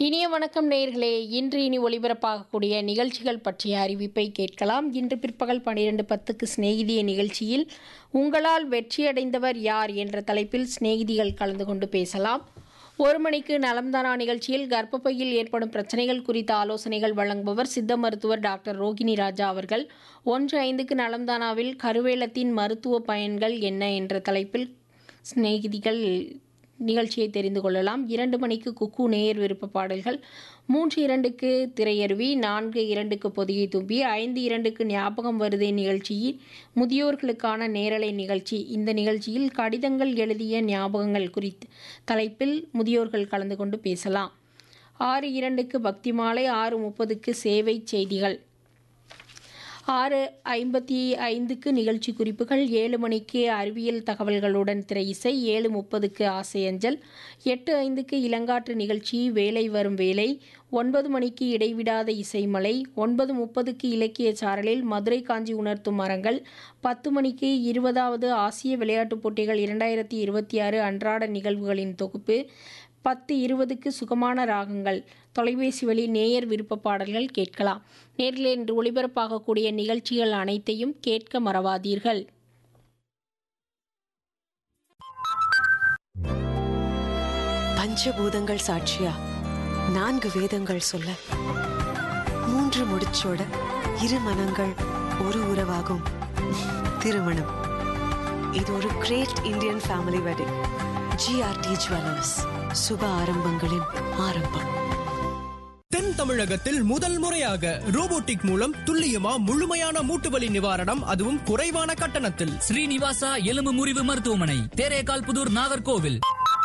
இனிய வணக்கம் நேயர்களே இன்று இனி ஒளிபரப்பாகக்கூடிய நிகழ்ச்சிகள் பற்றிய அறிவிப்பை கேட்கலாம் இன்று பிற்பகல் பன்னிரெண்டு பத்துக்கு சிநேகிதிய நிகழ்ச்சியில் உங்களால் வெற்றியடைந்தவர் யார் என்ற தலைப்பில் சிநேகிதிகள் கலந்து கொண்டு பேசலாம் ஒரு மணிக்கு நலம்தானா நிகழ்ச்சியில் கர்ப்பப்பையில் ஏற்படும் பிரச்சனைகள் குறித்த ஆலோசனைகள் வழங்குபவர் சித்த மருத்துவர் டாக்டர் ரோகிணி ராஜா அவர்கள் ஒன்று ஐந்துக்கு நலம்தானாவில் கருவேலத்தின் மருத்துவ பயன்கள் என்ன என்ற தலைப்பில் சிநேகிதிகள் நிகழ்ச்சியை தெரிந்து கொள்ளலாம் இரண்டு மணிக்கு குக்கு நேயர் விருப்ப பாடல்கள் மூன்று இரண்டுக்கு திரையருவி நான்கு இரண்டுக்கு பொதிகை தும்பி ஐந்து இரண்டுக்கு ஞாபகம் வருதே நிகழ்ச்சியில் முதியோர்களுக்கான நேரலை நிகழ்ச்சி இந்த நிகழ்ச்சியில் கடிதங்கள் எழுதிய ஞாபகங்கள் குறித்து தலைப்பில் முதியோர்கள் கலந்து கொண்டு பேசலாம் ஆறு இரண்டுக்கு பக்தி மாலை ஆறு முப்பதுக்கு சேவை செய்திகள் ஆறு ஐம்பத்தி ஐந்துக்கு நிகழ்ச்சி குறிப்புகள் ஏழு மணிக்கு அறிவியல் தகவல்களுடன் திரை இசை ஏழு முப்பதுக்கு ஆசையஞ்சல் எட்டு ஐந்துக்கு இளங்காற்று நிகழ்ச்சி வேலை வரும் வேலை ஒன்பது மணிக்கு இடைவிடாத இசைமலை ஒன்பது முப்பதுக்கு இலக்கிய சாரலில் மதுரை காஞ்சி உணர்த்தும் மரங்கள் பத்து மணிக்கு இருபதாவது ஆசிய விளையாட்டுப் போட்டிகள் இரண்டாயிரத்தி இருபத்தி ஆறு அன்றாட நிகழ்வுகளின் தொகுப்பு பத்து இருபதுக்கு சுகமான ராகங்கள் தொலைபேசி வழி நேயர் விருப்ப பாடல்கள் கேட்கலாம் நேரில் இன்று ஒளிபரப்பாகக்கூடிய நிகழ்ச்சிகள் அனைத்தையும் கேட்க மறவாதீர்கள் பஞ்சபூதங்கள் சாட்சியா நான்கு வேதங்கள் சொல்ல மூன்று முடிச்சோட இரு மனங்கள் ஒரு உறவாகும் திருமணம் இது ஒரு great Indian family wedding GRT jewellers சுப ஆரம்பங்களின் ஆரம்பம் தென் தமிழகத்தில் முதல் முறையாக ரோபோட்டிக் மூலம் துல்லியமா முழுமையான மூட்டுவலி நிவாரணம் அதுவும் குறைவான கட்டணத்தில் ஸ்ரீனிவாசா எலும்பு முறிவு மருத்துவமனை தேரேகால் புதூர் நாகர்கோவில்